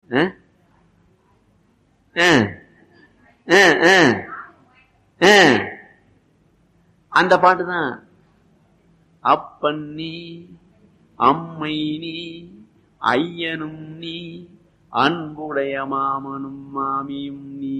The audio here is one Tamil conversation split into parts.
ஆ? ஆ. ஆ, ஆ. ஆ. அந்த பாட்டு தான் அப்பன் நீ அம்மை நீ ஐயனும் நீ அன்புடைய மாமனும் மாமியும் நீ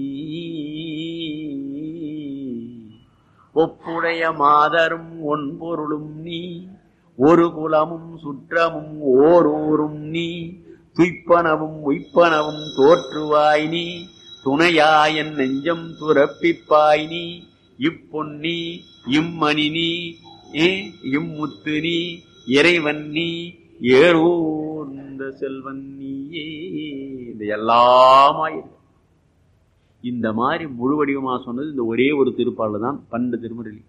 ஒப்புடைய மாதரும் ஒன்பொருளும் நீ ஒரு குலமும் சுற்றமும் ஓரூரும் நீ துய்ப்பனவும் உய்ப்பனவும் தோற்றுவாய் நீ துணையாயன் நெஞ்சம் துரப்பிப்பாய் நீ இப்பொன்னி இம்மணி நீ ஏ, இம்முத்து நீ இறைவன் நீ ஏறூர்ந்த செல்வன் நீயே இந்த எல்லாமாயிரு இந்த மாதிரி முழு வடிவமா சொன்னது இந்த ஒரே ஒரு திருப்பாடல் தான் பன்னெண்டு திருமுறையில்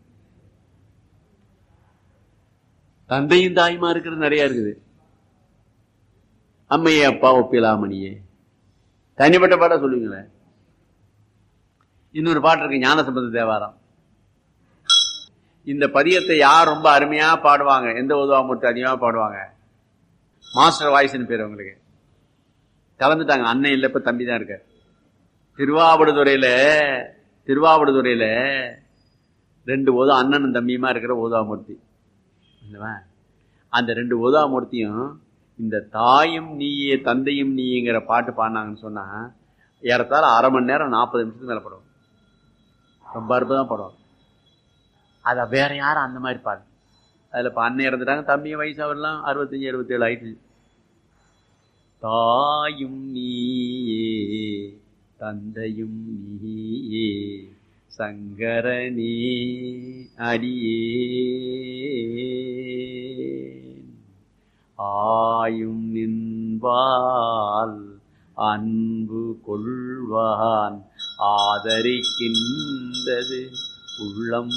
தந்தையும் தாயுமா இருக்கிறது நிறைய இருக்குது அம்மையே அப்பா ஒப்பிலாமணியே தனிப்பட்ட பாட்டா சொல்லுவீங்களேன் இன்னொரு பாட்டு இருக்கு ஞானசம்பந்த தேவாரம் இந்த பதியத்தை யார் ரொம்ப அருமையா பாடுவாங்க எந்த உதவாமூர்த்தி அதிகமா பாடுவாங்க மாஸ்டர் வாய்ஸ்னு பேர் அவங்களுக்கு கலந்துட்டாங்க அண்ணன் இல்ல இப்ப தம்பி தான் இருக்க திருவாவடுதுறையில திருவாவடுதுறையில ரெண்டு ஓதம் அண்ணனும் தம்பியுமா இருக்கிற ஓதாமூர்த்தி இல்லவா? அந்த ரெண்டு ஓதாமூர்த்தியும் இந்த தாயும் நீயே தந்தையும் நீங்கிற பாட்டு பாடினாங்கன்னு சொன்னா ஏறத்தாழ அரை மணி நேரம் நாற்பது நிமிஷத்துக்கு மேல படுவாங்க ரொம்ப அற்புதம் படுவாங்க அத வேற யாரும் அந்த மாதிரி பாடு அதுல இப்ப அண்ணன் இறந்துட்டாங்க தம்பியும் வயசு அவர்லாம் அறுபத்தஞ்சு அறுபத்தேழு ஆயிடுச்சு தாயும் நீயே தந்தையும் நீயே சங்கரனே அடியே ஆயும் நின்பால் அன்பு கொள்வான் ஆதரிக்கின்றது உள்ளம்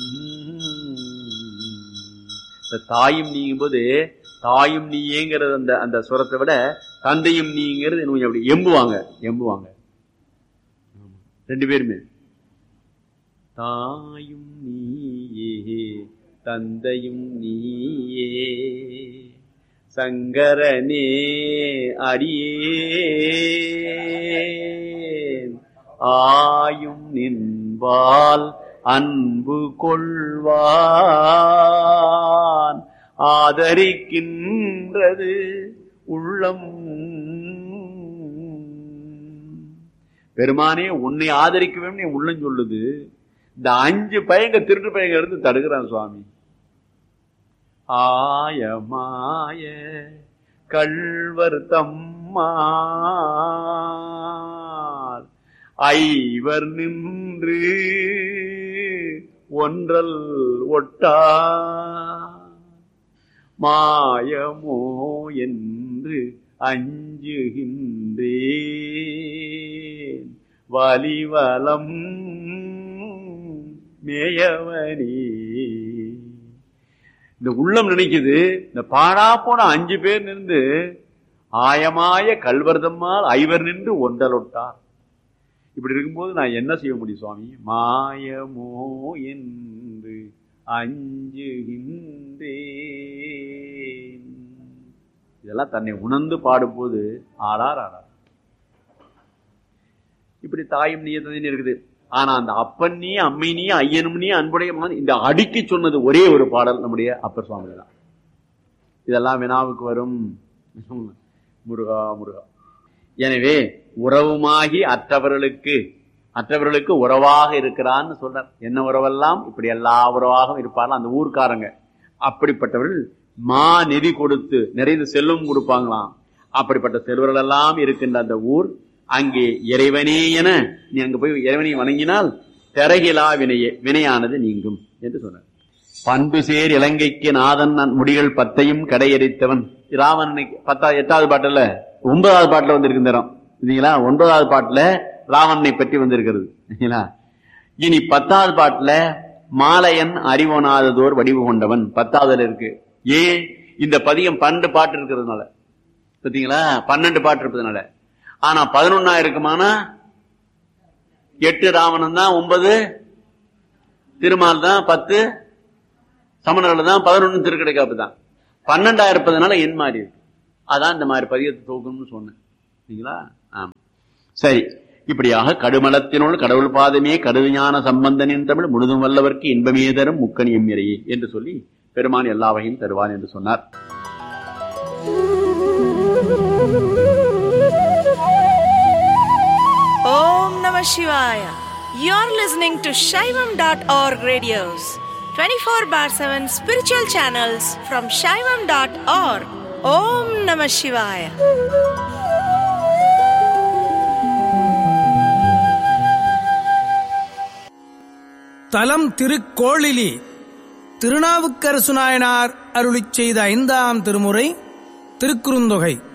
இந்த தாயும் நீங்கும் போது தாயும் நீங்கிறது அந்த அந்த சுரத்தை விட தந்தையும் நீங்கிறது இன்னும் கொஞ்சம் அப்படி எம்புவாங்க எம்புவாங்க ஆமா. ரெண்டு பேருமே தாயும் நீயே தந்தையும் நீயே சங்கரனே அடியேன் ஆயும் நின்பால் அன்பு கொள்வான் ஆதரிக்கின்றது உள்ளம் பெருமானே உன்னை ஆதரிக்க வேண்டும் என் உள்ளம் சொல்லுது இந்த அஞ்சு பயங்க திருட்டு பயங்க இருந்து தடுக்கிறான் சுவாமி ஆயமாய கள்வர் தம்மார் ஐவர் நின்று ஒன்றல் ஒட்டா மாயமோ என்று அஞ்சுகின்றேன் வலிவலம் மேயவனே இந்த உள்ளம் நினைக்குது இந்த பாடா போன அஞ்சு பேர் நின்று ஆயமாய கல்வர்தம்மால் ஐவர் நின்று ஒன்றலொட்டார் இப்படி இருக்கும்போது நான் என்ன செய்ய முடியும் சுவாமி மாயமோ என்று அஞ்சுகின்றேன் இதெல்லாம் தன்னை உணர்ந்து பாடும்போது ஆடார் ஆடார் இப்படி தாயும் நீ தந்தையும் இருக்குது ஆனா அந்த அப்பன் நீ அம்மை நீ ஐயனும் நீ அன்புடைய மகன் இந்த அடுக்கி சொன்னது ஒரே ஒரு பாடல் நம்முடைய அப்பர் சுவாமி தான் இதெல்லாம் வினாவுக்கு வரும் முருகா முருகா எனவே உறவுமாகி அற்றவர்களுக்கு அற்றவர்களுக்கு உறவாக இருக்கிறான்னு சொல்றார் என்ன உறவெல்லாம் இப்படி எல்லா உறவாகவும் இருப்பார்கள் அந்த ஊர்க்காரங்க அப்படிப்பட்டவர்கள் மா நிதி கொடுத்து நிறைந்த செல்வம் கொடுப்பாங்களாம் அப்படிப்பட்ட செல்வர்கள் எல்லாம் இருக்கின்ற அந்த ஊர் அங்கே இறைவனே என நீ அங்க போய் இறைவனை வணங்கினால் திறகிலா வினையே வினையானது நீங்கும் என்று சொன்னார் பண்பு சேர் இலங்கைக்கு நாதன் நன் முடிகள் பத்தையும் கடையெறித்தவன் ராவணனுக்கு பத்தா எட்டாவது பாட்டுல ஒன்பதாவது பாட்டுல வந்திருக்கு இந்த இடம் இல்லைங்களா ஒன்பதாவது பாட்டுல ராவணனை பற்றி வந்திருக்கிறது இல்லைங்களா இனி பத்தாவது பாட்டுல மாலையன் அறிவனாததோர் வடிவு கொண்டவன் பத்தாவதுல இருக்கு ஏன் இந்த பதியம் பன்னெண்டு பாட்டு இருக்கிறதுனால பாத்தீங்களா பன்னெண்டு பாட்டு இருப்பதுனால ஆனா பதினொன்னா இருக்குமானா எட்டு ராவணன் தான் ஒன்பது திருமால் தான் பத்து சமணர்கள் தான் பதினொன்னு திருக்கடைக்காப்பு தான் பன்னெண்டா இருப்பதனால என் மாறி இருக்கு அதான் இந்த மாதிரி பதியத்தை தோக்கணும்னு சொன்னேன் சரிங்களா ஆம். சரி இப்படியாக கடுமலத்தினுள் கடவுள் பாதமே கருஞான சம்பந்தனின் தமிழ் முழுதும் வல்லவர்க்கு இன்பமே தரும் முக்கணியம் இறையே என்று சொல்லி பெருமான் எல்லா வகையும் தருவான் என்று சொன்னார் Om Namah Shivaya. You're listening to Shaivam.org radios, 24 bar 7 spiritual channels from Shaivam.org. Om Namah Shivaya. தலம் திருக்கோளிலி திருநாவுக்கரசு நாயனார் அருளிச் செய்த ஐந்தாம் திருமுறை திருக்குறுந்தொகை